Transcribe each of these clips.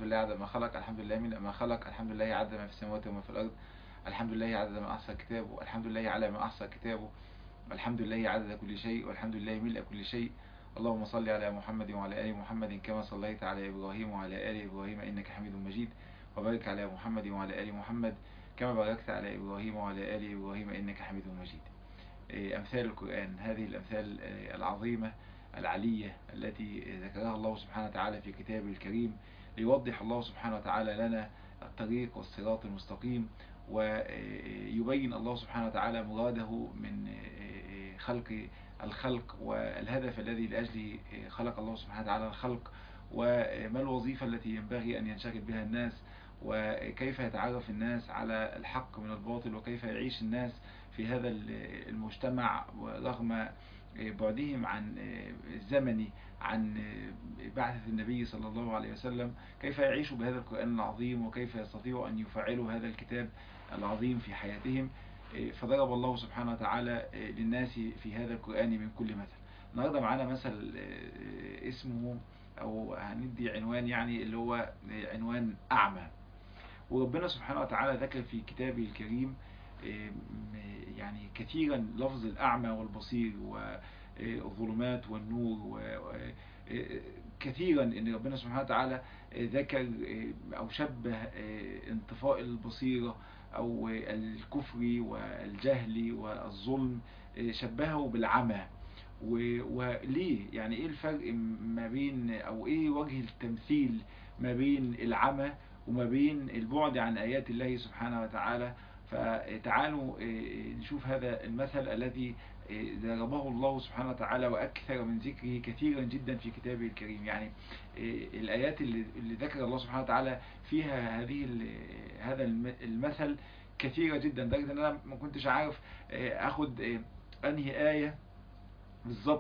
لله عدد ما خلق الحمد لله من ما خلق الحمد لله عدد ما في السماوات وما في الأرض الحمد لله عدد ما أحصى كتابه الحمد لله على ما أحصى كتابه الحمد لله عدد كل شيء والحمد لله ملء كل شيء اللهم صل على محمد وعلى آل محمد كما صليت على إبراهيم وعلى آل إبراهيم إنك حميد مجيد وبارك على محمد وعلى آل محمد كما باركت على إبراهيم وعلى آل إبراهيم إنك حميد مجيد أمثال القرآن هذه الأمثال العظيمة العلية التي ذكرها الله سبحانه وتعالى في كتابه الكريم ليوضح الله سبحانه وتعالى لنا الطريق والصراط المستقيم ويبين الله سبحانه وتعالى مراده من خلق الخلق والهدف الذي لأجله خلق الله سبحانه وتعالى الخلق وما الوظيفة التي ينبغي أن ينشغل بها الناس وكيف يتعرف الناس على الحق من الباطل وكيف يعيش الناس في هذا المجتمع رغم بعدهم عن الزمن عن بعثة النبي صلى الله عليه وسلم كيف يعيشوا بهذا القرآن العظيم وكيف يستطيعوا أن يفعلوا هذا الكتاب العظيم في حياتهم فضرب الله سبحانه وتعالى للناس في هذا القرآن من كل مثل النهاردة معانا مثل اسمه أو هندي عنوان يعني اللي هو عنوان أعمى وربنا سبحانه وتعالى ذكر في كتابه الكريم يعني كثيرا لفظ الأعمى والبصير والظلمات والنور كثيرا ان ربنا سبحانه وتعالى ذكر او شبه انطفاء البصيرة او الكفر والجهل والظلم شبهه بالعمى وليه يعني ايه الفرق ما بين او ايه وجه التمثيل ما بين العمى وما بين البعد عن ايات الله سبحانه وتعالى فتعالوا نشوف هذا المثل الذي ضربه الله سبحانه وتعالى وأكثر من ذكره كثيرا جدا في كتابه الكريم يعني الآيات اللي ذكر الله سبحانه وتعالى فيها هذه هذا المثل كثيرة جدا لدرجة ان انا ما كنتش عارف اخد انهي آية بالظبط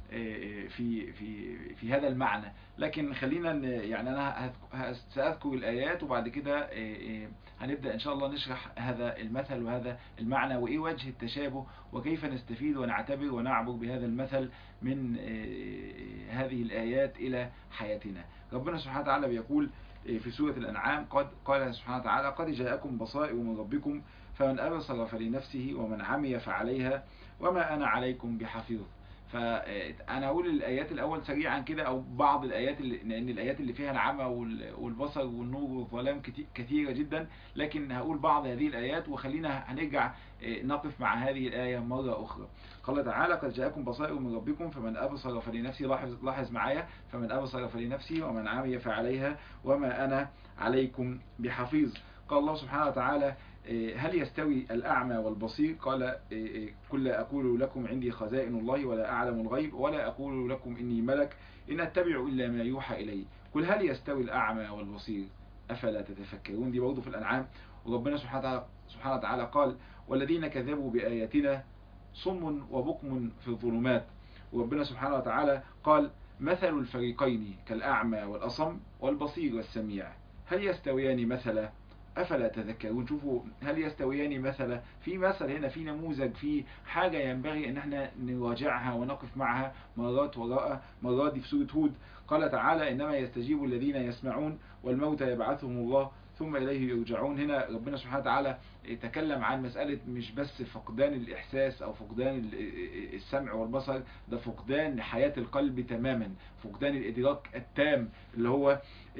في في في هذا المعنى لكن خلينا يعني انا ساذكر الايات وبعد كده هنبدا ان شاء الله نشرح هذا المثل وهذا المعنى وايه وجه التشابه وكيف نستفيد ونعتبر ونعبر بهذا المثل من هذه الايات الى حياتنا ربنا سبحانه وتعالى بيقول في سورة الأنعام قد قال سبحانه وتعالى قد جاءكم بصائر من ربكم فمن أبصر فلنفسه ومن عمي فعليها وما أنا عليكم بحفيظ فانا اقول الايات الاول سريعا كده او بعض الايات اللي لان الايات اللي فيها العمى والبصر والنور والظلام كثيره جدا لكن هقول بعض هذه الايات وخلينا هنرجع نقف مع هذه الايه مره اخرى قال تعالى قد جاءكم بصائر من ربكم فمن ابصر فلنفسه لاحظ لاحظ معايا فمن ابصر فلنفسه ومن عمي فعليها وما انا عليكم بحفيظ قال الله سبحانه وتعالى هل يستوي الأعمى والبصير قال كل أقول لكم عندي خزائن الله ولا أعلم الغيب ولا أقول لكم إني ملك إن أتبع إلا ما يوحى إلي قل هل يستوي الأعمى والبصير أفلا تتفكرون دي برضه في الأنعام وربنا سبحانه وتعالى, سبحانه وتعالى قال والذين كذبوا بآياتنا صم وبكم في الظلمات وربنا سبحانه وتعالى قال مثل الفريقين كالأعمى والأصم والبصير والسميع هل يستويان مثلا أفلا تذكرون شوفوا هل يستويان مثلا في مثل هنا في نموذج في حاجة ينبغي ان احنا نراجعها ونقف معها مرات وراء مرات في سورة هود قال تعالى إنما يستجيب الذين يسمعون والموتى يبعثهم الله ثم إليه يرجعون هنا ربنا سبحانه وتعالى تكلم عن مسألة مش بس فقدان الإحساس أو فقدان السمع والبصر ده فقدان حياة القلب تماما فقدان الإدراك التام اللي هو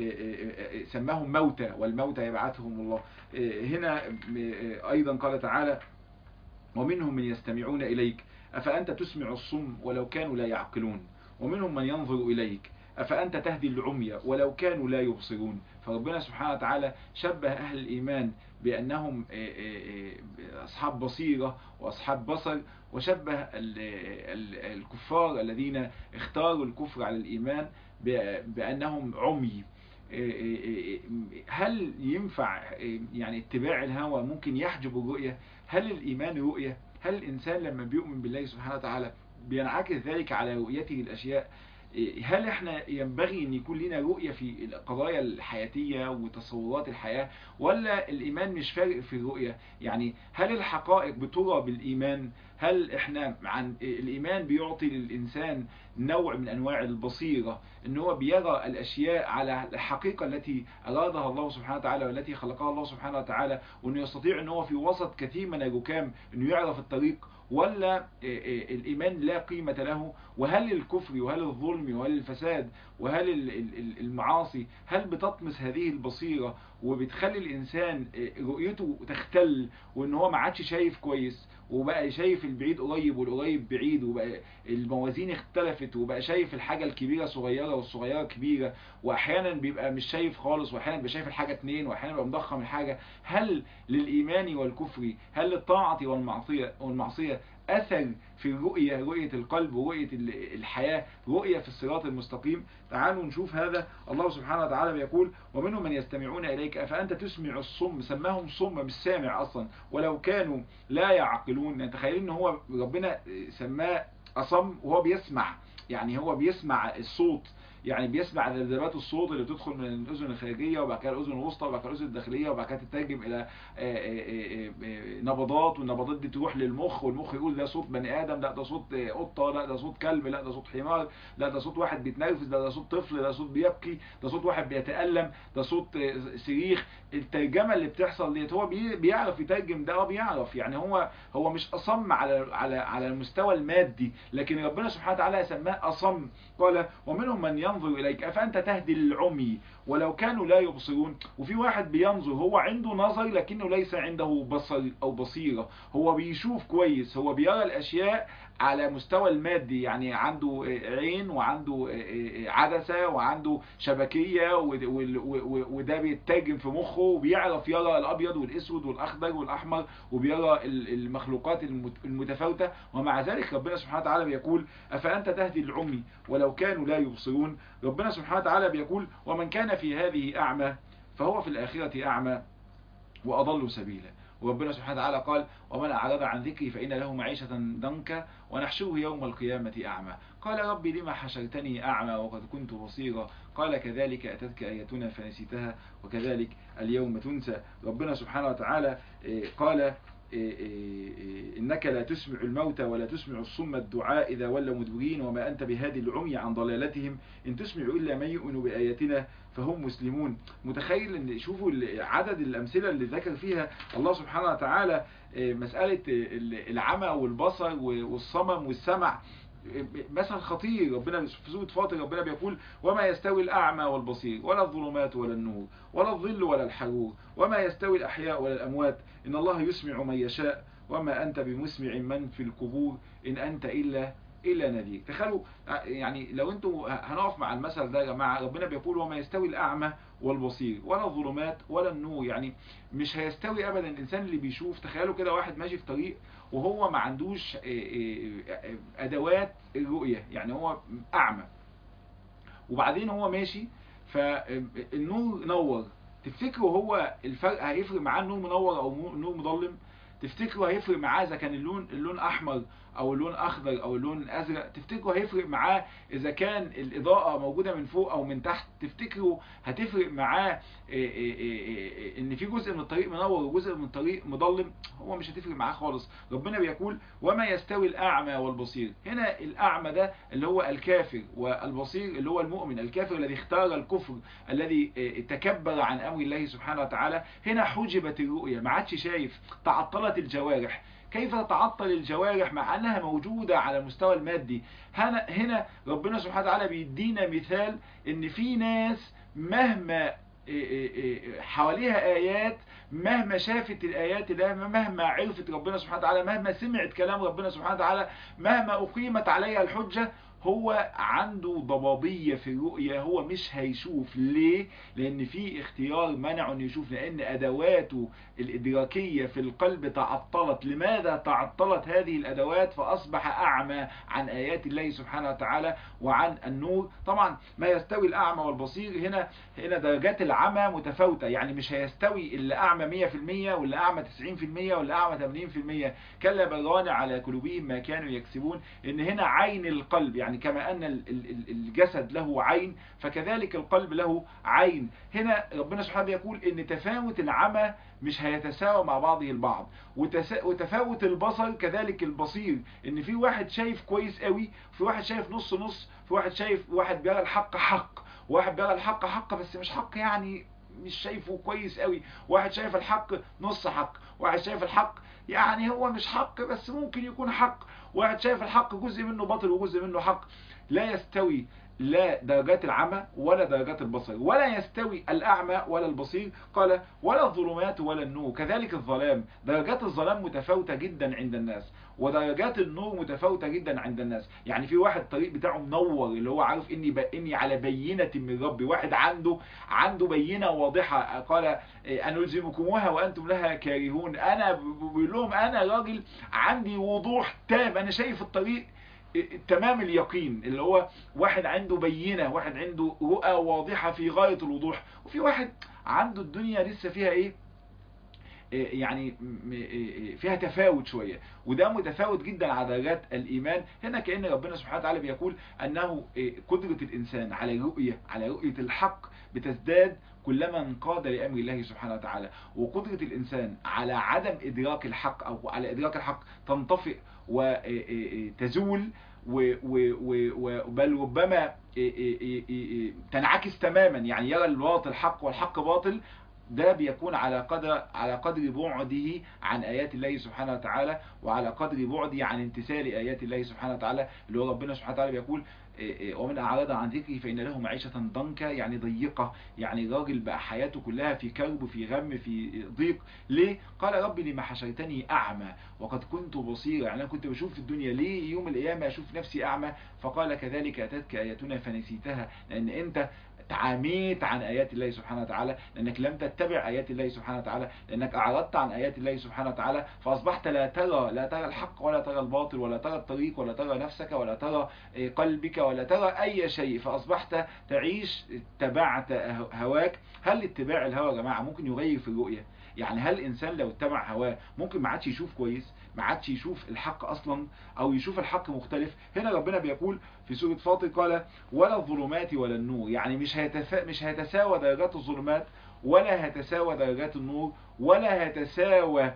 سماهم موتى والموتى يبعثهم الله هنا أيضا قال تعالى ومنهم من يستمعون إليك أفأنت تسمع الصم ولو كانوا لا يعقلون ومنهم من ينظر إليك أفأنت تهدي العمي ولو كانوا لا يبصرون فربنا سبحانه وتعالى شبه أهل الإيمان بأنهم أصحاب بصيرة وأصحاب بصر وشبه الكفار الذين اختاروا الكفر على الإيمان بأنهم عمي هل ينفع يعني اتباع الهوى ممكن يحجب الرؤية هل الإيمان رؤية هل الإنسان لما بيؤمن بالله سبحانه وتعالى بينعكس ذلك على رؤيته الأشياء هل احنا ينبغي ان يكون لنا رؤية في القضايا الحياتية وتصورات الحياة ولا الايمان مش فارق في الرؤية يعني هل الحقائق بترى بالايمان هل احنا عن الايمان بيعطي للانسان نوع من انواع البصيرة ان هو بيرى الاشياء على الحقيقة التي ارادها الله سبحانه وتعالى والتي خلقها الله سبحانه وتعالى وانه يستطيع ان هو في وسط كثير من الركام انه يعرف الطريق ولا الإيمان لا قيمة له وهل الكفر وهل الظلم وهل الفساد وهل المعاصي هل بتطمس هذه البصيرة وبتخلي الإنسان رؤيته تختل وإن هو ما عادش شايف كويس وبقى شايف البعيد قريب والقريب بعيد وبقى الموازين اختلفت وبقى شايف الحاجة الكبيرة صغيرة والصغيرة كبيرة واحيانا بيبقى مش شايف خالص واحيانا بيبقى شايف الحاجة اتنين واحيانا بيبقى مضخم الحاجة هل للإيمان والكفر هل للطاعة والمعصية والمعصية أثر في الرؤية رؤية القلب ورؤية الحياة رؤية في الصراط المستقيم تعالوا نشوف هذا الله سبحانه وتعالى بيقول ومنهم من يستمعون إليك أفأنت تسمع الصم سماهم صم مش سامع أصلا ولو كانوا لا يعقلون يعني تخيلين ان هو ربنا سماه أصم وهو بيسمع يعني هو بيسمع الصوت يعني بيسمع ذبذبات الصوت اللي بتدخل من الاذن الخارجيه وبعد كده الاذن الوسطى وبعد كده الاذن الداخليه وبعد كده تترجم الى نبضات والنبضات دي تروح للمخ والمخ يقول ده صوت بني ادم لا ده صوت قطه لا ده صوت كلب لا ده صوت حمار لا ده صوت واحد بيتنرفز لا ده صوت طفل ده صوت بيبكي ده صوت واحد بيتالم ده صوت صريخ الترجمه اللي بتحصل ديت هو بيعرف يترجم ده اه بيعرف يعني هو هو مش اصم على على على المستوى المادي لكن ربنا سبحانه وتعالى سماه اصم قال ومنهم من ينظر إليك أفأنت تهدي العمي ولو كانوا لا يبصرون وفي واحد بينظر هو عنده نظر لكنه ليس عنده بصر أو بصيرة هو بيشوف كويس هو بيرى الأشياء على مستوى المادي يعني عنده عين وعنده عدسة وعنده شبكية وده بيترجم في مخه وبيعرف يرى الأبيض والأسود والأخضر والأحمر وبيرى المخلوقات المتفاوتة ومع ذلك ربنا سبحانه وتعالى بيقول أفأنت تهدي العمي ولو كانوا لا يبصرون ربنا سبحانه وتعالى بيقول ومن كان في هذه أعمى فهو في الآخرة أعمى وأضل سبيلا وربنا سبحانه وتعالى قال ومن أعرض عن ذكري فإن له معيشة ضنكا ونحشره يوم القيامة أعمى قال ربي لما حشرتني أعمى وقد كنت بصيرا قال كذلك أتتك آياتنا فنسيتها وكذلك اليوم تنسى ربنا سبحانه وتعالى قال إنك لا تسمع الموتى ولا تسمع الصم الدعاء إذا ولوا مدبرين وما أنت بهادي العمي عن ضلالتهم إن تسمع إلا من يؤمن بآياتنا فهم مسلمون متخيل ان شوفوا عدد الأمثلة اللي ذكر فيها الله سبحانه وتعالى مسألة العمى والبصر والصمم والسمع مثل خطير ربنا في سورة فاطر ربنا بيقول وما يستوي الأعمى والبصير ولا الظلمات ولا النور ولا الظل ولا الحرور وما يستوي الأحياء ولا الأموات إن الله يسمع من يشاء وما أنت بمسمع من في القبور إن أنت إلا إلا نذير تخيلوا يعني لو انتوا هنقف مع المثل ده يا جماعة ربنا بيقول وما يستوي الأعمى والبصير ولا الظلمات ولا النور يعني مش هيستوي أبدا الإنسان اللي بيشوف تخيلوا كده واحد ماشي في طريق وهو ما عندوش أدوات الرؤية يعني هو أعمى وبعدين هو ماشي فالنور نور تفتكروا هو الفرق هيفرق معاه النور منور أو النور مظلم تفتكروا هيفرق معاه اذا كان اللون اللون احمر او اللون اخضر او اللون ازرق تفتكروا هيفرق معاه اذا كان الاضاءة موجودة من فوق او من تحت تفتكروا هتفرق معاه ان في جزء من الطريق منور وجزء من الطريق مظلم هو مش هتفرق معاه خالص ربنا بيقول وما يستوي الاعمى والبصير هنا الاعمى ده اللي هو الكافر والبصير اللي هو المؤمن الكافر الذي اختار الكفر الذي تكبر عن امر الله سبحانه وتعالى هنا حجبت الرؤية ما عادش شايف تعطلت الجوارح كيف تتعطل الجوارح مع أنها موجودة على المستوى المادي هنا, هنا ربنا سبحانه وتعالى بيدينا مثال ان في ناس مهما حواليها آيات مهما شافت الآيات ده مهما عرفت ربنا سبحانه وتعالى مهما سمعت كلام ربنا سبحانه وتعالى مهما أقيمت عليها الحجة هو عنده ضبابية في الرؤية هو مش هيشوف ليه لان في اختيار منع انه يشوف لان ادواته الادراكية في القلب تعطلت لماذا تعطلت هذه الادوات فاصبح اعمى عن ايات الله سبحانه وتعالى وعن النور طبعا ما يستوي الاعمى والبصير هنا هنا درجات العمى متفاوتة يعني مش هيستوي اللي اعمى 100% واللي اعمى 90% واللي اعمى 80% كلا بران على قلوبهم ما كانوا يكسبون ان هنا عين القلب يعني يعني كما أن الجسد له عين فكذلك القلب له عين هنا ربنا سبحانه يقول ان تفاوت العمى مش هيتساوى مع بعضه البعض وتفاوت البصر كذلك البصير ان في واحد شايف كويس قوي في واحد شايف نص نص في واحد شايف واحد بيرى الحق حق واحد بيرى الحق حق بس مش حق يعني مش شايفه كويس قوي واحد شايف الحق نص حق واحد شايف الحق يعني هو مش حق بس ممكن يكون حق واحد شايف الحق جزء منه باطل وجزء منه حق لا يستوي لا درجات العمى ولا درجات البصر ولا يستوي الأعمى ولا البصير قال ولا الظلمات ولا النور كذلك الظلام درجات الظلام متفاوتة جدا عند الناس ودرجات النور متفاوتة جدا عند الناس يعني في واحد الطريق بتاعه منور اللي هو عارف اني ب... اني على بينة من ربي واحد عنده عنده بينة واضحة قال انلزمكموها وانتم لها كارهون انا بقول لهم انا راجل عندي وضوح تام انا شايف الطريق تمام اليقين اللي هو واحد عنده بينة واحد عنده رؤى واضحة في غاية الوضوح وفي واحد عنده الدنيا لسه فيها ايه يعني فيها تفاوت شوية وده متفاوت جدا على درجات الإيمان هنا كأن ربنا سبحانه وتعالى بيقول أنه قدرة الإنسان على رؤية على رؤية الحق بتزداد كلما انقاد لأمر الله سبحانه وتعالى وقدرة الإنسان على عدم إدراك الحق أو على إدراك الحق تنطفئ وتزول بل ربما تنعكس تماما يعني يرى الباطل حق والحق باطل ده بيكون على قدر على قدر بعده عن آيات الله سبحانه وتعالى وعلى قدر بعده عن امتثال آيات الله سبحانه وتعالى اللي هو ربنا سبحانه وتعالى بيقول ومن أعرض عن ذكري فإن له معيشة ضنكا يعني ضيقة يعني راجل بقى حياته كلها في كرب في غم في ضيق ليه؟ قال ربي لما حشرتني أعمى وقد كنت بصيرا يعني أنا كنت بشوف في الدنيا ليه يوم القيامة أشوف نفسي أعمى فقال كذلك أتتك آياتنا فنسيتها لأن أنت تعاميت عن آيات الله سبحانه وتعالى لأنك لم تتبع آيات الله سبحانه وتعالى لأنك أعرضت عن آيات الله سبحانه وتعالى فأصبحت لا ترى لا ترى الحق ولا ترى الباطل ولا ترى الطريق ولا ترى نفسك ولا ترى قلبك ولا ترى أي شيء فأصبحت تعيش اتبعت هواك هل اتباع الهوى يا جماعة ممكن يغير في الرؤية يعني هل الإنسان لو اتبع هواه ممكن ما عادش يشوف كويس ما عادش يشوف الحق أصلا أو يشوف الحق مختلف هنا ربنا بيقول في سورة فاطر قال ولا الظلمات ولا النور يعني مش هيتفا مش هيتساوى درجات الظلمات ولا هتساوى درجات النور ولا هتساوى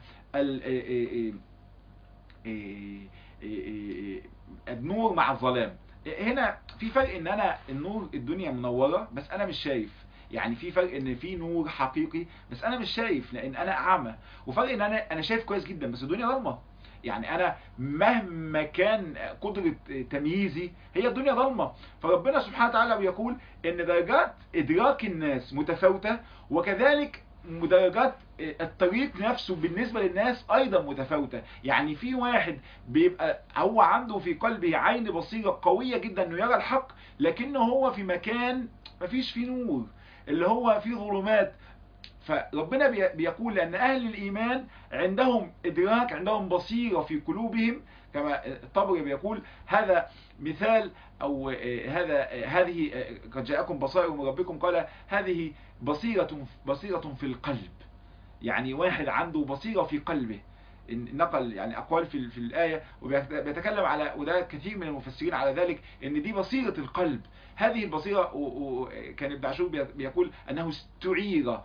النور مع الظلام هنا في فرق ان انا النور الدنيا منورة بس انا مش شايف يعني في فرق ان في نور حقيقي بس انا مش شايف لان انا اعمى وفرق ان انا انا شايف كويس جدا بس الدنيا ضلمه يعني انا مهما كان قدرة تمييزي هي الدنيا ضلمة فربنا سبحانه وتعالى بيقول ان درجات ادراك الناس متفاوتة وكذلك درجات الطريق نفسه بالنسبة للناس ايضا متفاوتة يعني في واحد بيبقى هو عنده في قلبه عين بصيرة قوية جدا انه يرى الحق لكنه هو في مكان مفيش فيه نور اللي هو فيه ظلمات فربنا بيقول لأن أهل الإيمان عندهم إدراك عندهم بصيرة في قلوبهم كما الطبري بيقول هذا مثال أو هذا هذه قد جاءكم بصائر من ربكم قال هذه بصيرة بصيرة في القلب يعني واحد عنده بصيرة في قلبه نقل يعني أقوال في, في الآية وبيتكلم على وده كثير من المفسرين على ذلك ان دي بصيرة القلب هذه البصيرة كان ابن عاشور بيقول أنه استعير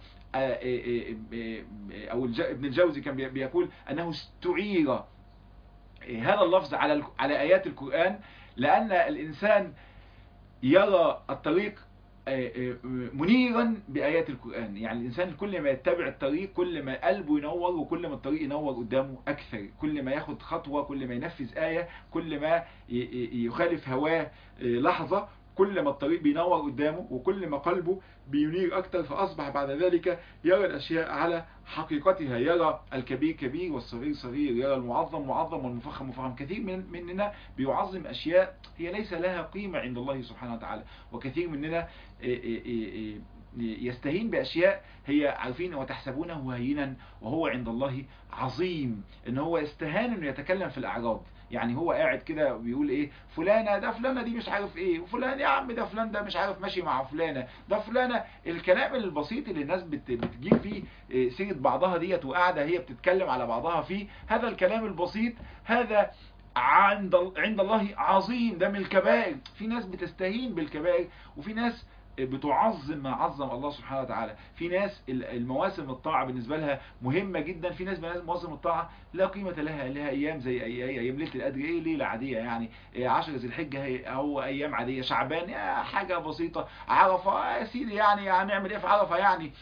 أو ابن الجوزي كان بيقول أنه استعير هذا اللفظ على على آيات القرآن لأن الإنسان يرى الطريق منيرا بآيات القرآن يعني الإنسان كل ما يتبع الطريق كل ما قلبه ينور وكل ما الطريق ينور قدامه أكثر كل ما ياخد خطوة كل ما ينفذ آية كل ما يخالف هواه لحظة كل ما الطريق بينور قدامه وكل ما قلبه بينير أكتر فأصبح بعد ذلك يرى الأشياء على حقيقتها يرى الكبير كبير والصغير صغير يرى المعظم معظم والمفخم مفخم كثير من مننا بيعظم أشياء هي ليس لها قيمة عند الله سبحانه وتعالى وكثير مننا يستهين بأشياء هي عارفين وتحسبونه هينا وهو عند الله عظيم ان هو يستهان انه يتكلم في الأعراض يعني هو قاعد كده بيقول ايه فلانة ده فلانة دي مش عارف ايه وفلان يا عم ده فلان ده مش عارف ماشي مع فلانة ده فلانة الكلام البسيط اللي الناس بت بتجيب فيه سيرة بعضها ديت وقاعدة هي بتتكلم على بعضها فيه هذا الكلام البسيط هذا عند عند الله عظيم ده من الكبائر في ناس بتستهين بالكبائر وفي ناس بتعظم ما عظم الله سبحانه وتعالى في ناس المواسم الطاعة بالنسبة لها مهمة جدا في ناس مواسم الطاعة لا قيمة لها لها ايام زي اي اي ايام ليله القدر ايه ليله عاديه يعني 10 ذي الحجه هي هو ايام عاديه شعبان حاجه بسيطه عرفه يا سيدي يعني هنعمل ايه في عرفه يعني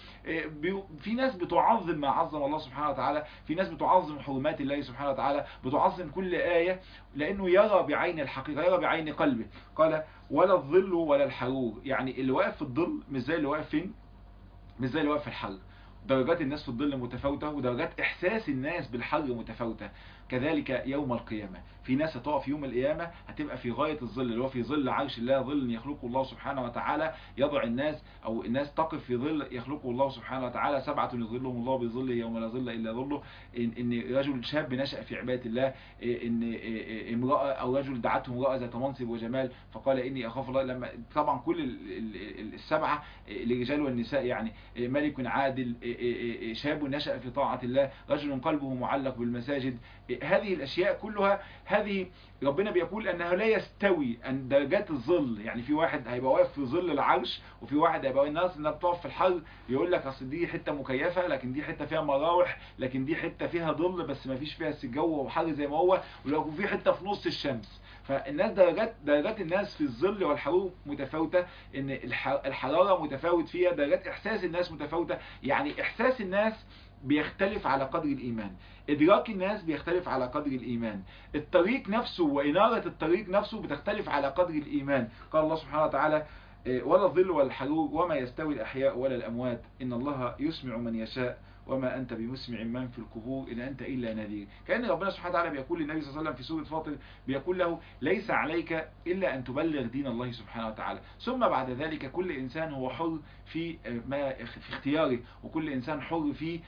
في ناس بتعظم ما عظم الله سبحانه وتعالى في ناس بتعظم حرمات الله سبحانه وتعالى بتعظم كل آية لأنه يرى بعين الحقيقة يرى بعين قلبه قال ولا الظل ولا الحرور يعني اللي واقف في الظل مش زي اللي واقف فين مش زي اللي واقف في الحر درجات الناس في الظل متفاوتة ودرجات إحساس الناس بالحر متفاوتة كذلك يوم القيامة في ناس هتقف يوم القيامة هتبقى في غاية الظل اللي هو في ظل عرش الله ظل يخلقه الله سبحانه وتعالى يضع الناس أو الناس تقف في ظل يخلقه الله سبحانه وتعالى سبعة يظلهم الله بظله يوم لا ظل إلا ظله إن, إن رجل شاب نشأ في عبادة الله إن امرأة أو رجل دعته امرأة ذات منصب وجمال فقال إني أخاف الله لما طبعا كل السبعة للرجال والنساء يعني ملك عادل شاب نشأ في طاعة الله رجل قلبه معلق بالمساجد هذه الأشياء كلها هذه ربنا بيقول أنه لا يستوي أن درجات الظل يعني في واحد هيبقى واقف في ظل العرش وفي واحد هيبقى الناس انها بتقف في الحر يقول لك اصل دي حته مكيفه لكن دي حته فيها مراوح لكن دي حته فيها ظل بس ما فيش فيها الجو وحر زي ما هو ولو في حته في نص الشمس فالناس درجات درجات الناس في الظل والحرور متفاوته ان الحراره متفاوت فيها درجات احساس الناس متفاوته يعني احساس الناس بيختلف على قدر الإيمان إدراك الناس بيختلف على قدر الإيمان الطريق نفسه وإنارة الطريق نفسه بتختلف على قدر الإيمان قال الله سبحانه وتعالى ولا الظل ولا الحرور وما يستوي الأحياء ولا الأموات إن الله يسمع من يشاء وما أنت بمسمع من في القبور إن أنت إلا نذير كأن ربنا سبحانه وتعالى بيقول للنبي صلى الله عليه وسلم في سورة فاطر بيقول له ليس عليك إلا أن تبلغ دين الله سبحانه وتعالى ثم بعد ذلك كل إنسان هو حر في ما في اختياره وكل إنسان حر في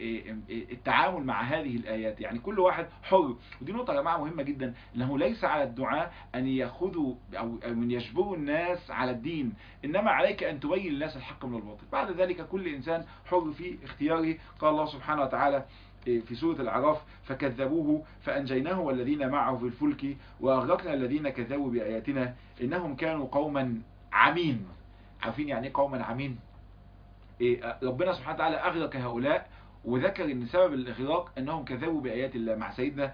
التعامل مع هذه الآيات يعني كل واحد حر ودي نقطة يا جماعة مهمة جدا أنه ليس على الدعاء أن يأخذوا أو أن يجبروا الناس على الدين إنما عليك أن تبين للناس الحق من الباطل بعد ذلك كل إنسان حر في اختياره قال الله سبحانه وتعالى في سورة العراف فكذبوه فأنجيناه والذين معه في الفلك وأغرقنا الذين كذبوا بآياتنا إنهم كانوا قوما عمين عارفين يعني ايه قوما عمين إيه ربنا سبحانه وتعالى أغرق هؤلاء وذكر ان سبب الاغراق انهم كذبوا بايات الله مع سيدنا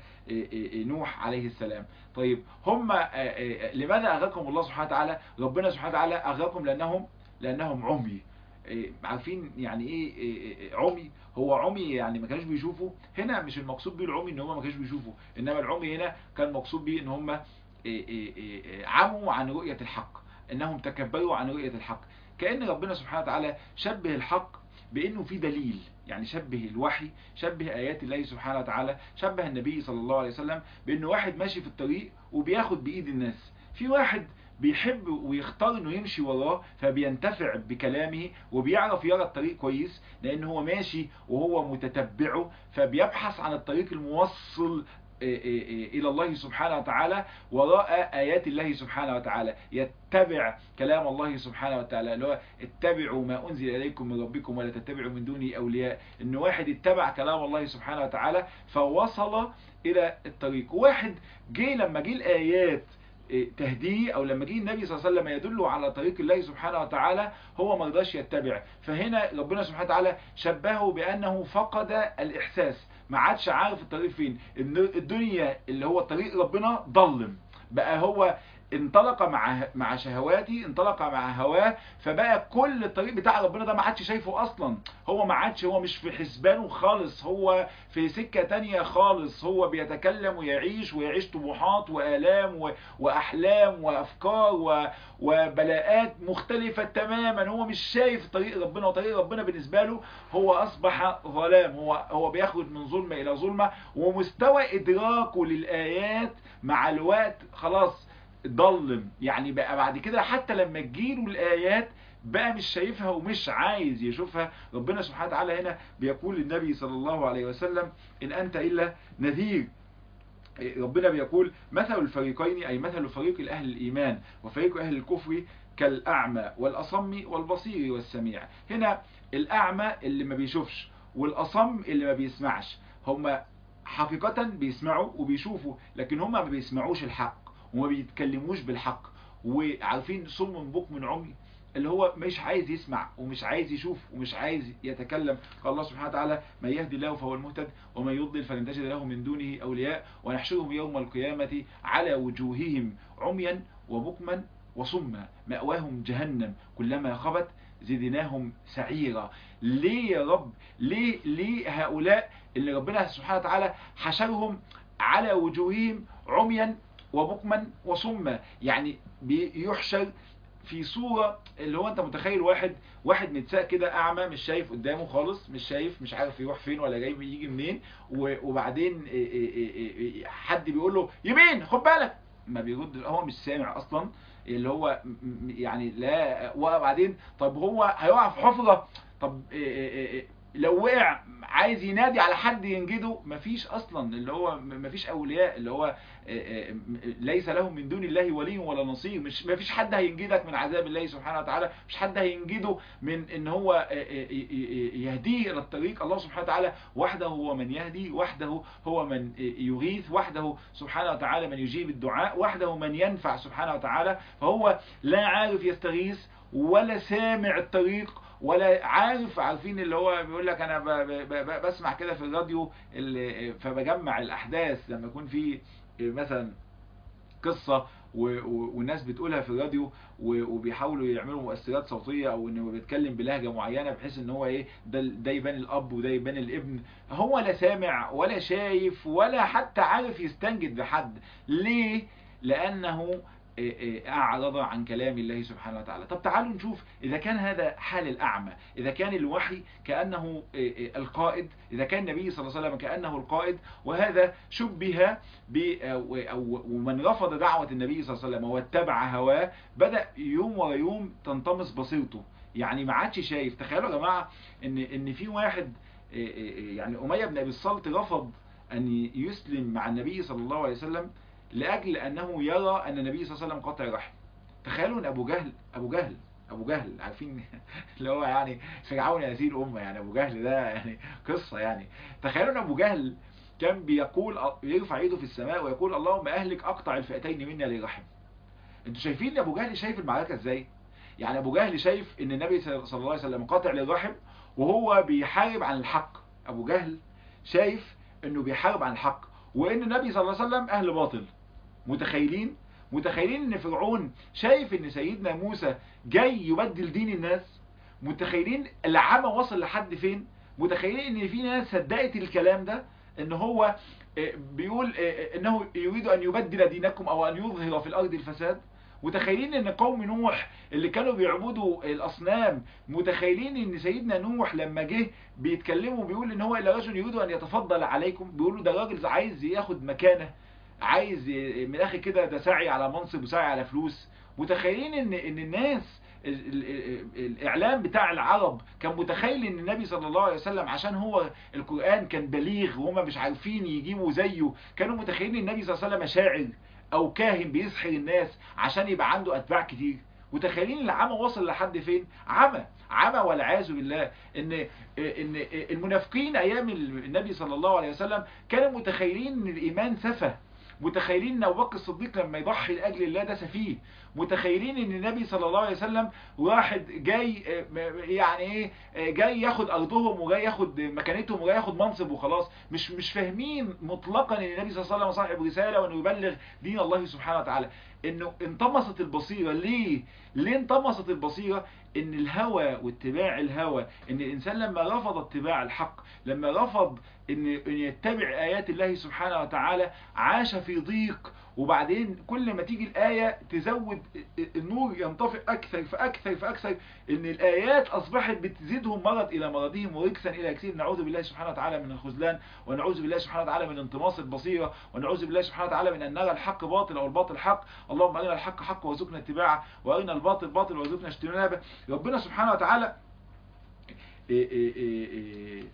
نوح عليه السلام طيب هم لماذا اغرقهم الله سبحانه وتعالى ربنا سبحانه وتعالى اغرقهم لانهم لانهم عمي عارفين يعني ايه عمي هو عمي يعني ما كانوش بيشوفوا هنا مش المقصود بيه العمي ان هم ما كانوش بيشوفوا انما العمي هنا كان مقصود بيه ان هم عموا عن رؤية الحق انهم تكبروا عن رؤية الحق كأن ربنا سبحانه وتعالى شبه الحق بانه في دليل يعني شبه الوحي شبه ايات الله سبحانه وتعالى شبه النبي صلى الله عليه وسلم بانه واحد ماشي في الطريق وبياخد بايد الناس في واحد بيحب ويختار انه يمشي وراه فبينتفع بكلامه وبيعرف يرى الطريق كويس لان هو ماشي وهو متتبعه فبيبحث عن الطريق الموصل إلى الله سبحانه وتعالى وراء آيات الله سبحانه وتعالى يتبع كلام الله سبحانه وتعالى اللي هو اتبعوا ما أنزل إليكم من ربكم ولا تتبعوا من دونه أولياء إن واحد اتبع كلام الله سبحانه وتعالى فوصل إلى الطريق واحد جه لما جه الآيات تهديه او لما جه النبي صلى الله عليه وسلم يدله على طريق الله سبحانه وتعالى هو ما رضاش يتبع فهنا ربنا سبحانه وتعالى شبهه بانه فقد الاحساس ما عادش عارف الطريق فين الدنيا اللي هو طريق ربنا ضلم بقى هو انطلق مع مع شهواتي انطلق مع هواه فبقى كل الطريق بتاع ربنا ده ما عادش شايفه اصلا هو ما عادش هو مش في حسبانه خالص هو في سكة تانية خالص هو بيتكلم ويعيش ويعيش طموحات وآلام و... وأحلام وأفكار و... وبلاءات مختلفة تماما هو مش شايف طريق ربنا وطريق ربنا بالنسبة له هو أصبح ظلام هو هو بيخرج من ظلمة إلى ظلمة ومستوى إدراكه للآيات مع الوقت خلاص ضلم يعني بقى بعد كده حتى لما تجيله الآيات بقى مش شايفها ومش عايز يشوفها ربنا سبحانه وتعالى هنا بيقول للنبي صلى الله عليه وسلم إن أنت إلا نذير ربنا بيقول مثل الفريقين أي مثل فريق الأهل الإيمان وفريق أهل الكفر كالأعمى والأصم والبصير والسميع هنا الأعمى اللي ما بيشوفش والأصم اللي ما بيسمعش هما حقيقة بيسمعوا وبيشوفوا لكن هم ما بيسمعوش الحق وما بيتكلموش بالحق وعارفين صم بكم عمي اللي هو مش عايز يسمع ومش عايز يشوف ومش عايز يتكلم قال الله سبحانه وتعالى من يهدي الله فهو المهتد ومن يضلل فلن تجد له من دونه أولياء ونحشرهم يوم القيامة على وجوههم عميا وبكما وصما مأواهم جهنم كلما خبت زدناهم سعيرا ليه يا رب ليه ليه هؤلاء اللي ربنا سبحانه وتعالى حشرهم على وجوههم عميا وبكما وصما يعني بيحشر في صورة اللي هو انت متخيل واحد واحد متساق كده اعمى مش شايف قدامه خالص مش شايف مش عارف يروح فين ولا جاي يجي منين وبعدين حد بيقول له يمين خد بالك ما بيرد هو مش سامع اصلا اللي هو يعني لا وبعدين طب هو هيقع في حفرة طب لو وقع عايز ينادي على حد ينجده مفيش اصلا اللي هو مفيش اولياء اللي هو ليس لهم من دون الله ولي ولا نصير مش مفيش حد هينجدك من عذاب الله سبحانه وتعالى مش حد هينجده من ان هو يهديه الى الطريق الله سبحانه وتعالى وحده هو من يهدي وحده هو من يغيث وحده سبحانه وتعالى من يجيب الدعاء وحده من ينفع سبحانه وتعالى فهو لا عارف يستغيث ولا سامع الطريق ولا عارف عارفين اللي هو بيقول لك انا ب ب ب بسمع كده في الراديو فبجمع الاحداث لما يكون في مثلا قصة والناس بتقولها في الراديو وبيحاولوا يعملوا مؤثرات صوتية او انه بيتكلم بلهجة معينة بحيث ان هو ايه ده, ده يبان الاب وده يبان الابن هو لا سامع ولا شايف ولا حتى عارف يستنجد بحد ليه لانه أعرض عن كلام الله سبحانه وتعالى طب تعالوا نشوف إذا كان هذا حال الأعمى إذا كان الوحي كأنه القائد إذا كان النبي صلى الله عليه وسلم كأنه القائد وهذا شبه ومن رفض دعوة النبي صلى الله عليه وسلم واتبع هواه بدأ يوم ورا يوم تنطمس بصيرته يعني ما عادش شايف تخيلوا يا جماعة ان ان في واحد يعني أمية بن أبي الصلت رفض أن يسلم مع النبي صلى الله عليه وسلم لأجل أنه يرى أن النبي صلى الله عليه وسلم قطع رحم تخيلوا أن أبو جهل أبو جهل أبو جهل عارفين اللي هو يعني فرعون هذه الأمة يعني أبو جهل ده يعني قصة يعني تخيلوا أن أبو جهل كان بيقول يرفع يده في السماء ويقول اللهم أهلك أقطع الفئتين منا للرحم انتوا شايفين ان ابو جهل شايف المعركة ازاي يعني ابو جهل شايف ان النبي صلى الله عليه وسلم قاطع للرحم وهو بيحارب عن الحق ابو جهل شايف انه بيحارب عن الحق وان النبي صلى الله عليه وسلم اهل باطل متخيلين متخيلين ان فرعون شايف ان سيدنا موسى جاي يبدل دين الناس متخيلين العمى وصل لحد فين متخيلين ان في ناس صدقت الكلام ده ان هو بيقول انه يريد ان يبدل دينكم او ان يظهر في الارض الفساد متخيلين ان قوم نوح اللي كانوا بيعبدوا الاصنام متخيلين ان سيدنا نوح لما جه بيتكلموا بيقول ان هو الا رجل يريد ان يتفضل عليكم بيقولوا ده راجل عايز ياخد مكانه عايز من الاخر كده ده سعي على منصب وسعي على فلوس متخيلين ان ان الناس الاعلام بتاع العرب كان متخيل ان النبي صلى الله عليه وسلم عشان هو القرآن كان بليغ وهم مش عارفين يجيبوا زيه كانوا متخيلين ان النبي صلى الله عليه وسلم شاعر او كاهن بيسحر الناس عشان يبقى عنده اتباع كتير متخيلين العمى وصل لحد فين عمى عمى والعياذ بالله ان ان المنافقين ايام النبي صلى الله عليه وسلم كانوا متخيلين ان الايمان سفه متخيلين ان ابو بكر الصديق لما يضحي لاجل الله ده سفيه متخيلين ان النبي صلى الله عليه وسلم واحد جاي يعني ايه جاي ياخد ارضهم وجاي ياخد مكانتهم وجاي ياخد منصب وخلاص مش مش فاهمين مطلقا ان النبي صلى الله عليه وسلم صاحب رساله وانه يبلغ دين الله سبحانه وتعالى انه انطمست البصيره ليه ليه انطمست البصيره ان الهوى واتباع الهوى ان الانسان لما رفض اتباع الحق لما رفض ان, إن يتبع ايات الله سبحانه وتعالى عاش في ضيق وبعدين كل ما تيجي الآية تزود النور ينطفئ أكثر فأكثر فأكثر إن الآيات أصبحت بتزيدهم مرض إلى مرضهم وركسا إلى كثير نعوذ بالله سبحانه وتعالى من الخذلان ونعوذ بالله سبحانه وتعالى من انطماس البصيرة ونعوذ بالله سبحانه وتعالى من أن نرى الحق باطل أو الباطل حق اللهم أرنا الحق حق وارزقنا اتباعه وأرنا الباطل باطل وارزقنا اجتنابه ربنا سبحانه وتعالى إيه إيه إيه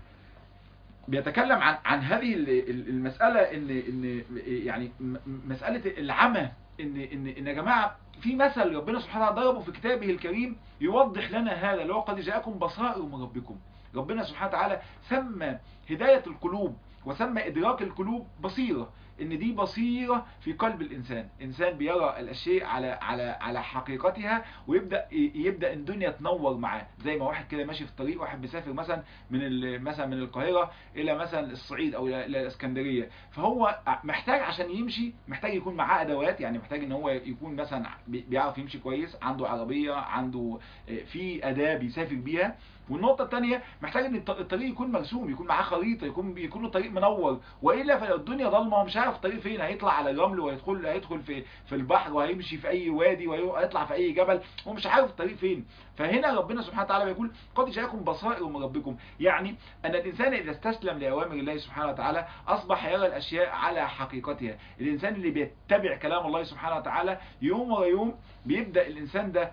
بيتكلم عن عن هذه المسألة ان ان يعني مسألة العمى ان ان ان يا جماعة في مثل ربنا سبحانه وتعالى ضربه في كتابه الكريم يوضح لنا هذا اللي هو قد جاءكم بصائر من ربكم ربنا سبحانه وتعالى سمى هداية القلوب وسمى إدراك القلوب بصيرة ان دي بصيرة في قلب الانسان انسان بيرى الاشياء على على على حقيقتها ويبدا يبدا الدنيا تنور معاه زي ما واحد كده ماشي في الطريق واحد بيسافر مثلا من مثلا من القاهره الى مثلا الصعيد او الى الاسكندريه فهو محتاج عشان يمشي محتاج يكون معاه ادوات يعني محتاج ان هو يكون مثلا بيعرف يمشي كويس عنده عربيه عنده في اداه بيسافر بيها والنقطة الثانية محتاج ان الطريق يكون مرسوم يكون معاه خريطة يكون يكون الطريق منور والا فلو الدنيا ضلمة ومش عارف الطريق فين هيطلع على الرمل وهيدخل هيدخل في في البحر وهيمشي في اي وادي وهيطلع في اي جبل ومش عارف الطريق فين فهنا ربنا سبحانه وتعالى بيقول قد جاءكم بصائر من ربكم يعني ان الانسان اذا استسلم لاوامر الله سبحانه وتعالى اصبح يرى الاشياء على حقيقتها الانسان اللي بيتبع كلام الله سبحانه وتعالى يوم ورا يوم بيبدا الانسان ده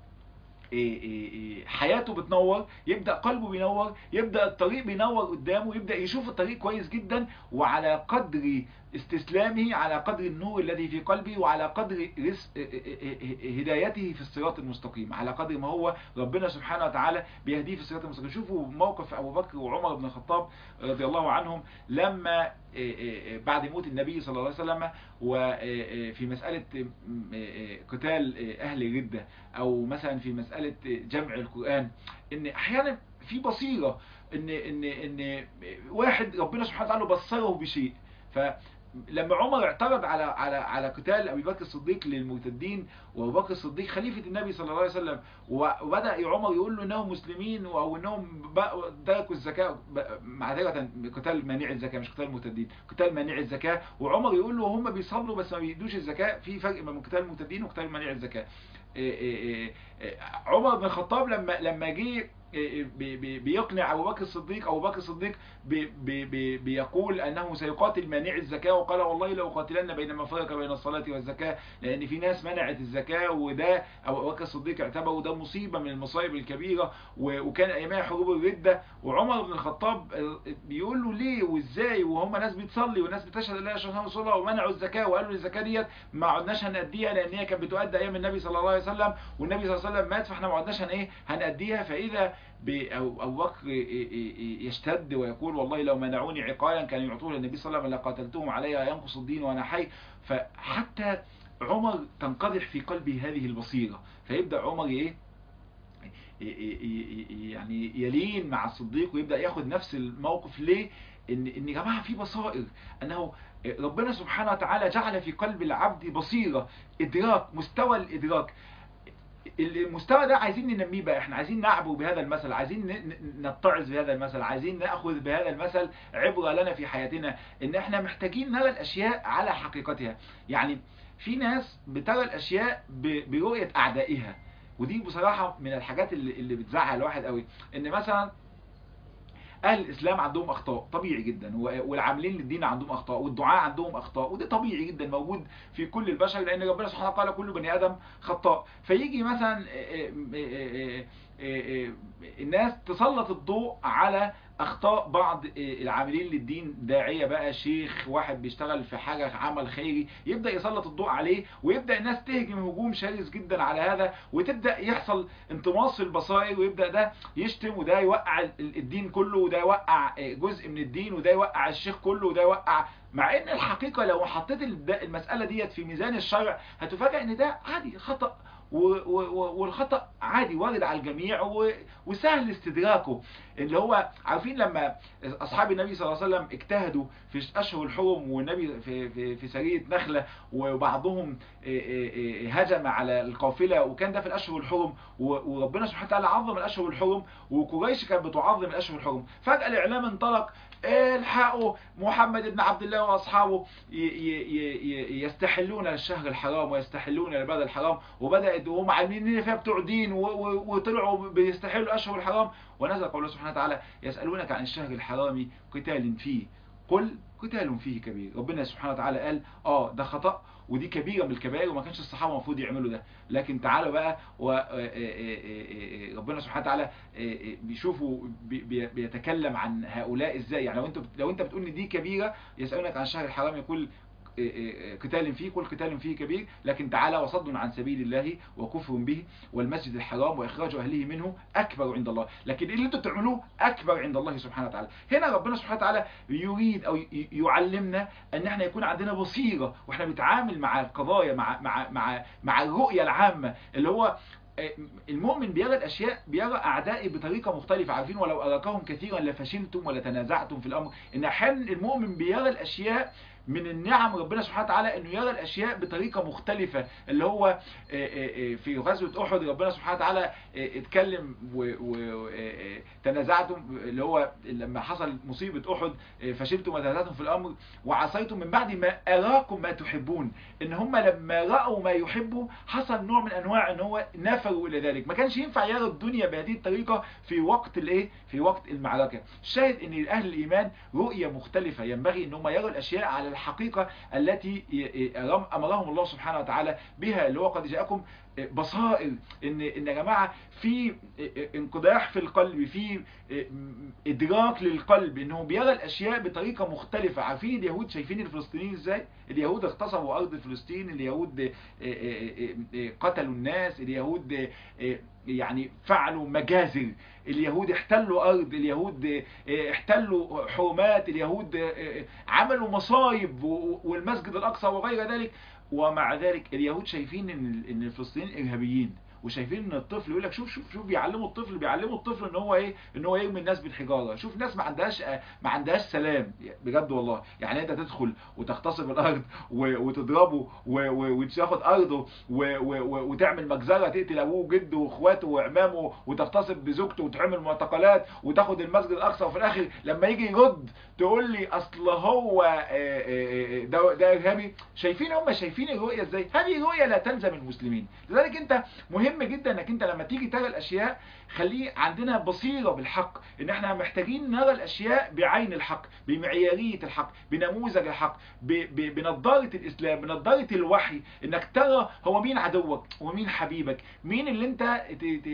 حياته بتنور يبدأ قلبه بينور يبدأ الطريق بينور قدامه يبدأ يشوف الطريق كويس جدا وعلى قدر استسلامه على قدر النور الذي في قلبه وعلى قدر هدايته في الصراط المستقيم على قدر ما هو ربنا سبحانه وتعالى بيهديه في الصراط المستقيم شوفوا موقف أبو بكر وعمر بن الخطاب رضي الله عنهم لما بعد موت النبي صلى الله عليه وسلم وفي مسألة قتال أهل الردة أو مثلا في مسألة جمع القرآن إن أحيانا في بصيرة إن إن إن واحد ربنا سبحانه وتعالى بصره بشيء ف لما عمر اعترض على على على قتال ابي بكر الصديق للمرتدين وابو بكر الصديق خليفه النبي صلى الله عليه وسلم وبدا عمر يقول له انهم مسلمين او انهم تركوا الزكاه معذره قتال مانع الزكاه مش قتال المرتدين قتال مانع الزكاه وعمر يقول له هم بيصلوا بس ما بيدوش الزكاه في فرق بين قتال المرتدين وقتال مانع الزكاه عمر بن الخطاب لما لما جه بيقنع ابو بكر الصديق ابو بكر الصديق بي بي بيقول انه سيقاتل مانع الزكاه وقال والله لو قاتلن بين ما فرق بين الصلاه والزكاه لان في ناس منعت الزكاه وده ابو بكر الصديق اعتبره ده مصيبه من المصايب الكبيره وكان ايامها حروب الرده وعمر بن الخطاب بيقول له ليه وازاي وهم ناس بتصلي وناس بتشهد لا اله الا الله ومنعوا الزكاه وقالوا الزكاه ديت ما عدناش هنأديها لان هي كانت بتؤدى ايام النبي صلى الله عليه وسلم والنبي صلى الله عليه وسلم مات فاحنا ما عدناش هن ايه هنأديها فاذا أبو بكر يشتد ويقول والله لو منعوني عقالا كانوا يعطوه للنبي صلى الله عليه وسلم لقاتلتهم عليها ينقص الدين وانا حي فحتى عمر تنقدح في قلبه هذه البصيرة فيبدأ عمر ايه يعني يلين مع الصديق ويبدأ ياخد نفس الموقف ليه ان ان يا جماعه في بصائر انه ربنا سبحانه وتعالى جعل في قلب العبد بصيرة ادراك مستوى الادراك المستوى ده عايزين ننميه بقى احنا عايزين نعبر بهذا المثل عايزين نتعظ بهذا المثل عايزين ناخذ بهذا المثل عبرة لنا في حياتنا ان احنا محتاجين نرى الاشياء على حقيقتها يعني في ناس بترى الاشياء برؤية اعدائها ودي بصراحة من الحاجات اللي, اللي بتزعل الواحد قوي ان مثلا اهل الاسلام عندهم اخطاء طبيعي جدا والعاملين للدين عندهم اخطاء والدعاء عندهم اخطاء وده طبيعي جدا موجود في كل البشر لان ربنا سبحانه وتعالى قال كل بني ادم خطاء فيجي مثلا الناس تسلط الضوء على اخطاء بعض العاملين للدين داعية بقى شيخ واحد بيشتغل في حاجة عمل خيري يبدأ يسلط الضوء عليه ويبدأ الناس تهجم هجوم شرس جدا على هذا وتبدأ يحصل انطماس في البصائر ويبدأ ده يشتم وده يوقع الدين كله وده يوقع جزء من الدين وده يوقع الشيخ كله وده يوقع مع ان الحقيقة لو حطيت المسألة ديت في ميزان الشرع هتفاجئ ان ده عادي خطأ والخطأ عادي وارد على الجميع وسهل استدراكه اللي هو عارفين لما أصحاب النبي صلى الله عليه وسلم اجتهدوا في أشهر الحرم والنبي في, في, في سرية نخلة وبعضهم هجم على القافلة وكان ده في الأشهر الحرم وربنا سبحانه وتعالى عظم الأشهر الحرم وقريش كانت بتعظم الأشهر الحرم فجأة الإعلام انطلق الحقوا محمد بن عبد الله واصحابه يستحلون الشهر الحرام ويستحلون البلد الحرام وبدات وهم عاملين ان فيها بتوع دين وطلعوا بيستحلوا الاشهر الحرام ونزل قوله سبحانه وتعالى يسالونك عن الشهر الحرام قتال فيه قل قتال فيه كبير ربنا سبحانه وتعالى قال اه ده خطأ ودي كبيرة من الكبائر وما كانش الصحابة المفروض يعملوا ده لكن تعالوا بقى وربنا سبحانه وتعالى بيشوفوا بيتكلم عن هؤلاء ازاي يعني لو انت لو انت بتقول ان دي كبيرة يسألونك عن الشهر الحرام يقول قتال فيه كل قتال فيه كبير لكن تعالى وصد عن سبيل الله وكفر به والمسجد الحرام واخراج اهله منه اكبر عند الله لكن اللي انتم بتعملوه اكبر عند الله سبحانه وتعالى هنا ربنا سبحانه وتعالى يريد او يعلمنا ان احنا يكون عندنا بصيره واحنا بنتعامل مع القضايا مع مع مع مع الرؤيه العامه اللي هو المؤمن بيرى الاشياء بيرى اعدائي بطريقه مختلفه عارفين ولو اراكهم كثيرا لفشلتم ولتنازعتم في الامر ان احيانا المؤمن بيرى الاشياء من النعم ربنا سبحانه وتعالى انه يرى الاشياء بطريقه مختلفه اللي هو في غزوه احد ربنا سبحانه وتعالى اتكلم وتنازعتم اللي هو لما حصل مصيبه احد فشلتم وتنازعتم في الامر وعصيتم من بعد ما اراكم ما تحبون ان هم لما راوا ما يحبوا حصل نوع من انواع ان هو نفروا الى ذلك ما كانش ينفع يرى الدنيا بهذه الطريقه في وقت الايه في وقت المعركه الشاهد ان اهل الايمان رؤيه مختلفه ينبغي ان هم يروا الاشياء على الحقيقة التي أمرهم الله سبحانه وتعالى بها اللي هو قد جاءكم بصائر ان ان يا جماعه في انقداح في القلب في ادراك للقلب انه بيرى الاشياء بطريقه مختلفه عارفين اليهود شايفين الفلسطينيين ازاي اليهود اغتصبوا ارض فلسطين اليهود قتلوا الناس اليهود يعني فعلوا مجازر اليهود احتلوا ارض اليهود احتلوا حرمات اليهود عملوا مصايب والمسجد الاقصى وغير ذلك ومع ذلك اليهود شايفين ان ان الفلسطينيين ارهابيين وشايفين ان الطفل يقول لك شوف شوف شوف بيعلموا الطفل بيعلموا الطفل ان هو ايه ان هو يرمي الناس بالحجاره شوف ناس ما عندهاش ما عندهاش سلام بجد والله يعني انت تدخل وتغتصب الارض وتضربه وتاخد ارضه وتعمل مجزره تقتل ابوه وجده واخواته وعمامه وتغتصب بزوجته وتعمل معتقلات وتاخد المسجد الاقصى وفي الاخر لما يجي يرد تقول لي اصل هو ده ده ارهابي شايفين هم شايفين الرؤيه ازاي هذه رؤيه لا تلزم المسلمين لذلك انت مهم مهم جدا انك انت لما تيجي ترى الاشياء خليه عندنا بصيرة بالحق ان احنا محتاجين نرى الاشياء بعين الحق بمعيارية الحق بنموذج الحق بنظارة الاسلام بنظارة الوحي انك ترى هو مين عدوك ومين حبيبك مين اللي انت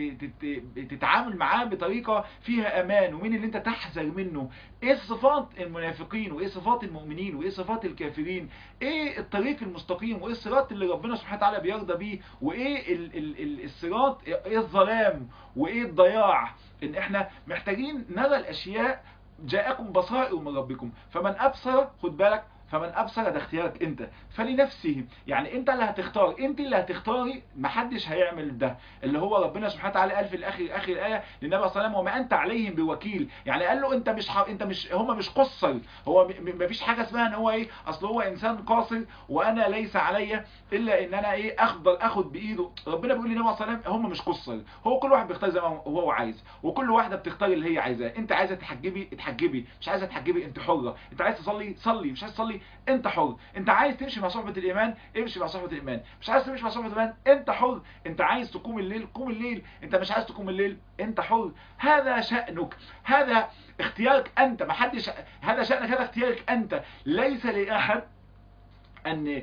تتعامل معاه بطريقة فيها امان ومين اللي انت تحذر منه ايه صفات المنافقين وايه صفات المؤمنين وايه صفات الكافرين ايه الطريق المستقيم وايه الصراط اللي ربنا سبحانه وتعالى بيرضى بيه وايه ال ال الصراط ايه الظلام وايه الضياع ان احنا محتاجين نرى الاشياء جاءكم بصائر من ربكم فمن ابصر خد بالك فمن ابصر ده اختيارك انت فلنفسه يعني انت اللي هتختار انت اللي هتختاري محدش هيعمل ده اللي هو ربنا سبحانه وتعالى قال في الاخر اخر الايه للنبي صلى الله عليه وسلم وما انت عليهم بوكيل يعني قال له انت مش ح... انت مش هم مش قصر هو م... مفيش حاجه اسمها ان هو ايه اصل هو انسان قاصر وانا ليس عليا الا ان انا ايه افضل اخد بايده ربنا بيقول للنبي صلى الله عليه وسلم هم مش قصر هو كل واحد بيختار زي ما هو عايز وكل واحده بتختار اللي هي عايزاه انت عايزه تحجبي اتحجبي مش عايزه تحجبي انت حره انت عايز تصلي صلي مش عايز تصلي انت حر انت عايز تمشي مع صحبة الايمان امشي مع صحبة الايمان مش عايز تمشي مع صحبة الايمان انت حر انت عايز تقوم الليل قوم الليل انت مش عايز تقوم الليل انت حر هذا شأنك هذا اختيارك انت ما حدش هذا شأنك هذا اختيارك انت ليس لاحد ان